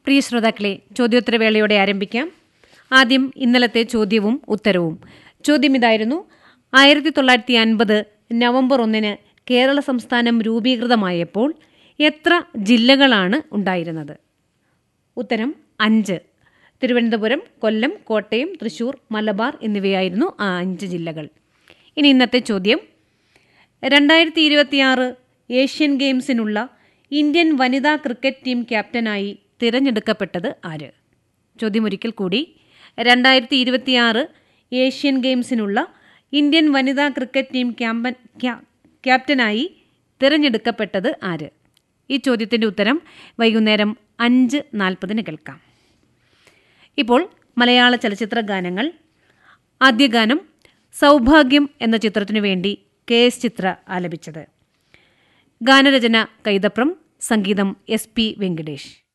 പ്രിയ ശ്രോതാക്കളെ ചോദ്യോത്തരവേളയോടെ ആരംഭിക്കാം ആദ്യം ഇന്നലത്തെ ചോദ്യവും ഉത്തരവും ചോദ്യം ഇതായിരുന്നു ആയിരത്തി തൊള്ളായിരത്തി അൻപത് നവംബർ ഒന്നിന് കേരള സംസ്ഥാനം രൂപീകൃതമായപ്പോൾ എത്ര ജില്ലകളാണ് ഉണ്ടായിരുന്നത് ഉത്തരം അഞ്ച് തിരുവനന്തപുരം കൊല്ലം കോട്ടയം തൃശൂർ മലബാർ എന്നിവയായിരുന്നു ആ അഞ്ച് ജില്ലകൾ ഇനി ഇന്നത്തെ ചോദ്യം രണ്ടായിരത്തി ഇരുപത്തിയാറ് ഏഷ്യൻ ഗെയിംസിനുള്ള ഇന്ത്യൻ വനിതാ ക്രിക്കറ്റ് ടീം ക്യാപ്റ്റനായി തിരഞ്ഞെടുക്കപ്പെട്ടത് ആര് ചോദ്യം ഒരിക്കൽ കൂടി രണ്ടായിരത്തി ഇരുപത്തിയാറ് ഏഷ്യൻ ഗെയിംസിനുള്ള ഇന്ത്യൻ വനിതാ ക്രിക്കറ്റ് ടീം ക്യാമ്പൻ ക്യാ- ക്യാപ്റ്റനായി തിരഞ്ഞെടുക്കപ്പെട്ടത് ആര് ഈ ചോദ്യത്തിൻ്റെ ഉത്തരം വൈകുന്നേരം അഞ്ച് നാൽപ്പതിന് കേൾക്കാം ഇപ്പോൾ മലയാള ചലച്ചിത്ര ഗാനങ്ങൾ ആദ്യ ഗാനം സൗഭാഗ്യം എന്ന ചിത്രത്തിനു വേണ്ടി കെ എസ് ചിത്ര ആലപിച്ചത് ഗാനരചന കൈതപ്രം സംഗീതം എസ് പി വെങ്കടേഷ്